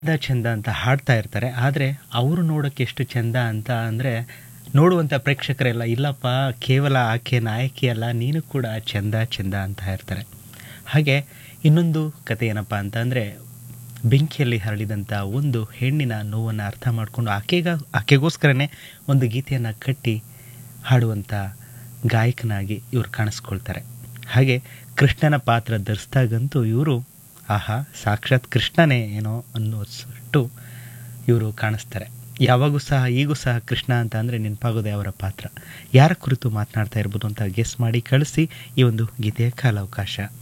ಚಂದ ಚಂದ ಅಂತ ಹಾಡ್ತಾ ಇರ್ತಾರೆ ಆದರೆ ಅವರು ನೋಡೋಕ್ಕೆ ಎಷ್ಟು ಚಂದ ಅಂತ ಅಂದರೆ ನೋಡುವಂಥ ಪ್ರೇಕ್ಷಕರೆಲ್ಲ ಇಲ್ಲಪ್ಪ ಕೇವಲ ಆಕೆ ನಾಯಕಿ ಅಲ್ಲ ನೀನು ಕೂಡ ಚಂದ ಚಂದ ಅಂತ ಇರ್ತಾರೆ ಹಾಗೆ ಇನ್ನೊಂದು ಕತೆ ಏನಪ್ಪ ಅಂತ ಅಂದರೆ ಬೆಂಕಿಯಲ್ಲಿ ಹರಡಿದಂಥ ಒಂದು ಹೆಣ್ಣಿನ ನೋವನ್ನು ಅರ್ಥ ಮಾಡಿಕೊಂಡು ಆಕೆಗ ಆಕೆಗೋಸ್ಕರನೇ ಒಂದು ಗೀತೆಯನ್ನು ಕಟ್ಟಿ ಹಾಡುವಂಥ ಗಾಯಕನಾಗಿ ಇವರು ಕಾಣಿಸ್ಕೊಳ್ತಾರೆ ಹಾಗೆ ಕೃಷ್ಣನ ಪಾತ್ರ ಧರಿಸಿದಾಗಂತೂ ಇವರು ಆಹಾ ಸಾಕ್ಷಾತ್ ಕೃಷ್ಣನೇ ಏನೋ ಅನ್ನೋಷ್ಟು ಇವರು ಕಾಣಿಸ್ತಾರೆ ಯಾವಾಗೂ ಸಹ ಈಗೂ ಸಹ ಕೃಷ್ಣ ಅಂತ ಅಂದರೆ ನೆನಪಾಗೋದೇ ಅವರ ಪಾತ್ರ ಯಾರ ಕುರಿತು ಮಾತನಾಡ್ತಾ ಇರ್ಬೋದು ಅಂತ ಗೆಸ್ ಮಾಡಿ ಕಳಿಸಿ ಈ ಒಂದು ಗೀತೆಯ ಕಾಲಾವಕಾಶ